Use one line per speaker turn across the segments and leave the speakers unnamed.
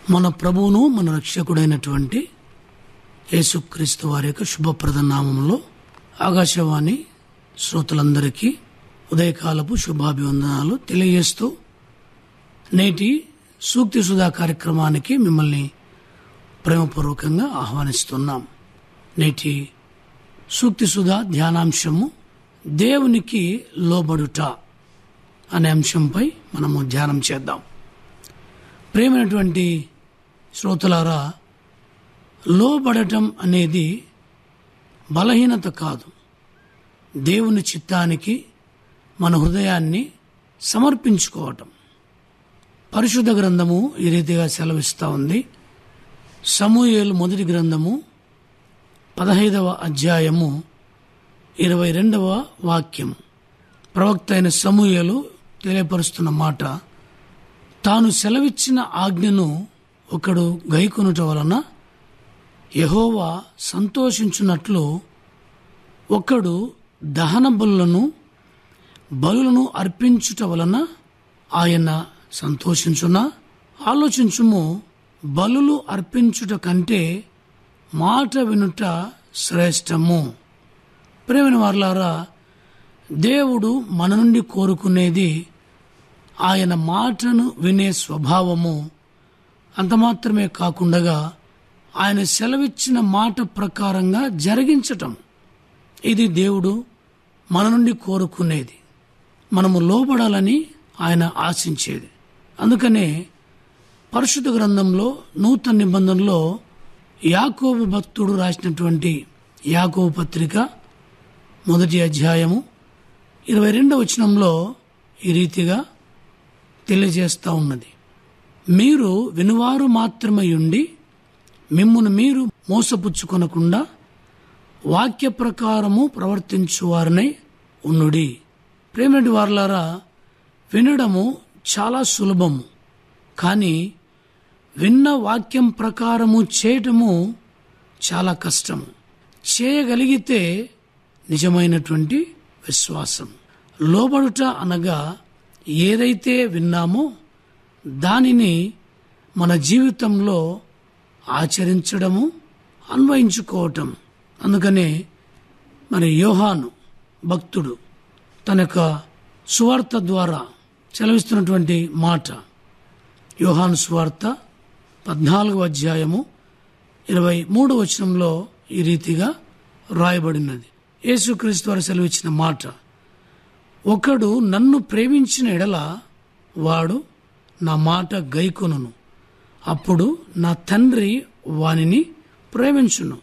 మన ప్రభువును మన రక్షకుడైనటువంటి యేసుక్రీస్తు వారి యొక్క శుభప్రద నామంలో ఆకాశవాణి శ్రోతలందరికీ ఉదయకాలపు శుభాభివందనాలు తెలియజేస్తూ నేటి సూక్తి సుధా కార్యక్రమానికి మిమ్మల్ని ప్రేమపూర్వకంగా ఆహ్వానిస్తున్నాం నేటి సూక్తి సుధా ధ్యానాంశము దేవునికి లోబడుట అనే అంశంపై మనము ధ్యానం చేద్దాం ప్రేమైనటువంటి శ్రోతలారా లోబడటం అనేది బలహీనత కాదు దేవుని చిత్తానికి మన హృదయాన్ని సమర్పించుకోవటం పరిశుద్ధ గ్రంథము ఈ రీతిగా సెలవిస్తూ ఉంది సమూయేలు మొదటి గ్రంథము పదహైదవ అధ్యాయము ఇరవై రెండవ వాక్యము ప్రవక్త అయిన సమూయేలు తెలియపరుస్తున్న మాట తాను సెలవిచ్చిన ఆజ్ఞను ఒకడు గైకొనుట వలన యహోవా సంతోషించున్నట్లు ఒకడు దహన బలులను బలులను అర్పించుట వలన ఆయన సంతోషించున ఆలోచించుము బలులు అర్పించుట కంటే మాట వినుట శ్రేష్టము ప్రేమైన వార్లారా దేవుడు మన నుండి కోరుకునేది ఆయన మాటను వినే స్వభావము అంత మాత్రమే కాకుండా ఆయన సెలవిచ్చిన మాట ప్రకారంగా జరిగించటం ఇది దేవుడు మన నుండి కోరుకునేది మనము లోబడాలని ఆయన ఆశించేది అందుకనే పరిశుద్ధ గ్రంథంలో నూతన నిబంధనలో యాకోబు భక్తుడు రాసినటువంటి యాకోబు పత్రిక మొదటి అధ్యాయము ఇరవై రెండవ వచనంలో ఈ రీతిగా తెలియజేస్తూ ఉన్నది మీరు వినువారు మాత్రమై ఉండి మిమ్మును మీరు మోసపుచ్చుకొనకుండా వాక్య ప్రకారము ప్రవర్తించువారనై ఉన్నుడి ప్రేమటి వారులారా వినడము చాలా సులభము కానీ విన్న వాక్యం ప్రకారము చేయటము చాలా కష్టము చేయగలిగితే నిజమైనటువంటి విశ్వాసం లోబడుట అనగా ఏదైతే విన్నామో దానిని మన జీవితంలో ఆచరించడము అన్వయించుకోవటం అందుకనే మరి యోహాను భక్తుడు తన యొక్క సువార్త ద్వారా చలవిస్తున్నటువంటి మాట యోహాను సువార్త పద్నాలుగో అధ్యాయము ఇరవై మూడో వచనంలో ఈ రీతిగా రాయబడినది యేసుక్రీస్తు వారు సెలవిచ్చిన మాట ఒకడు నన్ను ప్రేమించిన ఎడల వాడు నా మాట గైకొనును అప్పుడు నా తండ్రి వానిని ప్రేమించును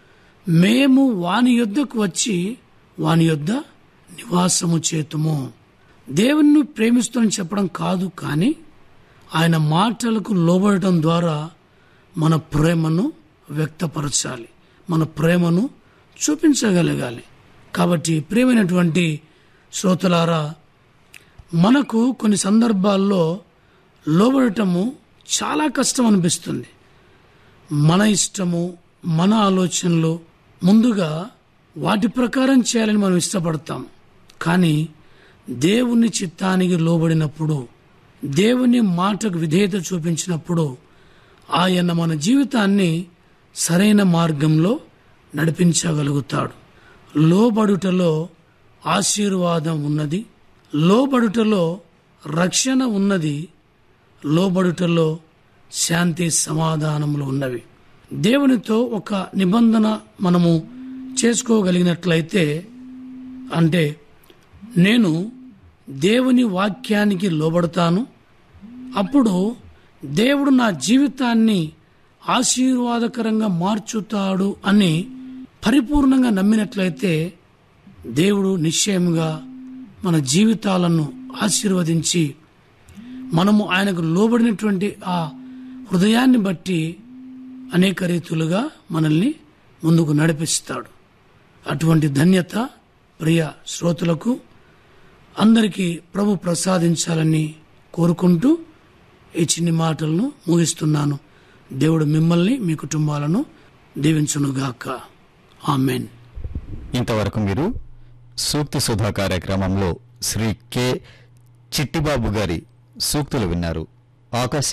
మేము వాని యొద్దకు వచ్చి వాని యొద్ద నివాసము చేతుము దేవుణ్ణి ప్రేమిస్తామని చెప్పడం కాదు కానీ ఆయన మాటలకు లోబడటం ద్వారా మన ప్రేమను వ్యక్తపరచాలి మన ప్రేమను చూపించగలగాలి కాబట్టి ప్రేమైనటువంటి శ్రోతలారా మనకు కొన్ని సందర్భాల్లో లోబడటము చాలా కష్టం అనిపిస్తుంది మన ఇష్టము మన ఆలోచనలు ముందుగా వాటి ప్రకారం చేయాలని మనం ఇష్టపడతాం కానీ దేవుని చిత్తానికి లోబడినప్పుడు దేవుని మాటకు విధేయత చూపించినప్పుడు ఆయన మన జీవితాన్ని సరైన మార్గంలో నడిపించగలుగుతాడు లోబడుటలో ఆశీర్వాదం ఉన్నది లోబడుటలో రక్షణ ఉన్నది లోబడుటలో శాంతి సమాధానములు ఉన్నవి దేవునితో ఒక నిబంధన మనము చేసుకోగలిగినట్లయితే అంటే నేను దేవుని వాక్యానికి లోబడతాను అప్పుడు దేవుడు నా జీవితాన్ని ఆశీర్వాదకరంగా మార్చుతాడు అని పరిపూర్ణంగా నమ్మినట్లయితే దేవుడు నిశ్చయంగా మన జీవితాలను ఆశీర్వదించి మనము ఆయనకు లోబడినటువంటి ఆ హృదయాన్ని బట్టి అనేక రీతులుగా మనల్ని ముందుకు నడిపిస్తాడు అటువంటి ధన్యత ప్రియ శ్రోతలకు అందరికీ ప్రభు ప్రసాదించాలని కోరుకుంటూ ఈ చిన్ని మాటలను ముగిస్తున్నాను దేవుడు మిమ్మల్ని మీ కుటుంబాలను దీవించునుగాక ఆమెన్
ఇంతవరకు మీరు సూక్తి సుధా కార్యక్రమంలో శ్రీ కె చిట్టిబాబు గారి సూక్తులు విన్నారు ఆకాశ